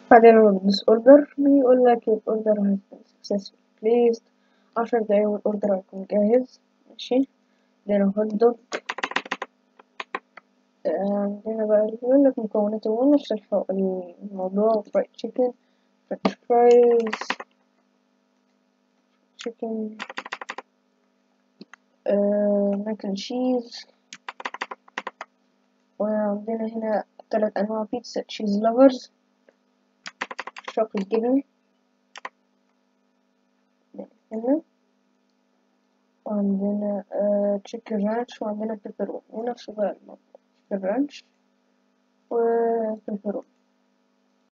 بعدين ندوس اوردر بيقول لك الاوردر has been successfully placed عشر دقايق والاوردر هيكون جاهز ماشي عندنا هوت دوج عندنا بقى بيقول لك مكوناته هو نفس الح- الموضوع فرايد تشيكن فرنش فرايز تشيكن ماك اند تشيز وعندنا هنا تلات أنواع بيتزا تشيز لافرز شوكليت جبن هنا وعندنا تشيكن رانش وعندنا بيبرون ونفس بقى الموضوع تشيكن رانش وبيبرون